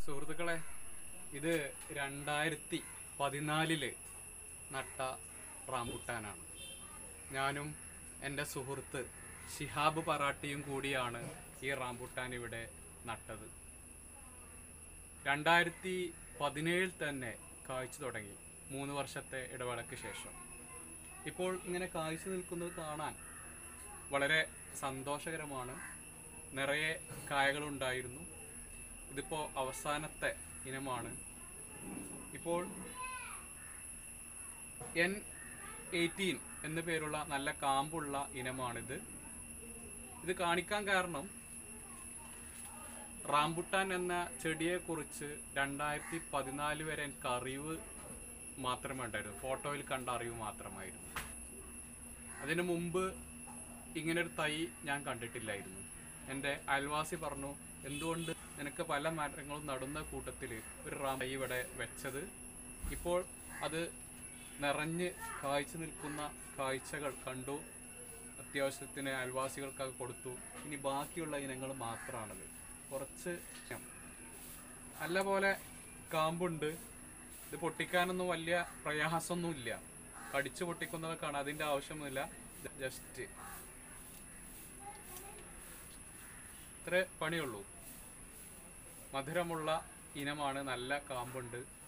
സുഹൃത്തുക്കളെ ഇത് രണ്ടായിരത്തി പതിനാലില് നട്ട റാംബുട്ടാനാണ് ഞാനും എൻ്റെ സുഹൃത്ത് ഷിഹാബ് പറാട്ടിയും കൂടിയാണ് ഈ റാംബുട്ടാൻ ഇവിടെ നട്ടത് രണ്ടായിരത്തി പതിനേഴിൽ തന്നെ കായ്ച്ചു തുടങ്ങി മൂന്ന് വർഷത്തെ ഇടവേളയ്ക്ക് ശേഷം ഇപ്പോൾ ഇങ്ങനെ കായ്ച്ചു നിൽക്കുന്നത് കാണാൻ വളരെ സന്തോഷകരമാണ് നിറയെ കായകളുണ്ടായിരുന്നു ഇതിപ്പോൾ അവസാനത്തെ ഇനമാണ് ഇപ്പോൾ എൻ എയ്റ്റീൻ എന്നു പേരുള്ള നല്ല കാമ്പുള്ള ഇനമാണിത് ഇത് കാണിക്കാൻ കാരണം റാംബുട്ടാൻ എന്ന ചെടിയെക്കുറിച്ച് രണ്ടായിരത്തി പതിനാല് വരെ എനിക്ക് അറിവ് മാത്രമേ ഉണ്ടായിരുന്നു ഫോട്ടോയിൽ കണ്ട അറിവ് മാത്രമായിരുന്നു അതിനു മുമ്പ് ഇങ്ങനൊരു തൈ ഞാൻ കണ്ടിട്ടില്ലായിരുന്നു എൻ്റെ അയൽവാസി പറഞ്ഞു എന്തുകൊണ്ട് നിനക്ക് പല മരങ്ങളും നടുന്ന കൂട്ടത്തിൽ ഒരു റാം തൈ ഇവിടെ വെച്ചത് ഇപ്പോൾ അത് നിറഞ്ഞ് കായ്ച്ചു നിൽക്കുന്ന കാഴ്ചകൾ കണ്ടു അത്യാവശ്യത്തിന് അയൽവാസികൾക്കൊക്കെ കൊടുത്തു ഇനി ബാക്കിയുള്ള ഇനങ്ങൾ മാത്രമാണത് കുറച്ച് നല്ല പോലെ കാമ്പുണ്ട് ഇത് പൊട്ടിക്കാനൊന്നും വലിയ പ്രയാസമൊന്നുമില്ല കടിച്ചു പൊട്ടിക്കുന്നതൊക്കെയാണ് അതിൻ്റെ ആവശ്യമൊന്നുമില്ല ജസ്റ്റ് ഇത്രേ പണിയുള്ളൂ മധുരമുള്ള ഇനമാണ് നല്ല കാമ്പുണ്ട്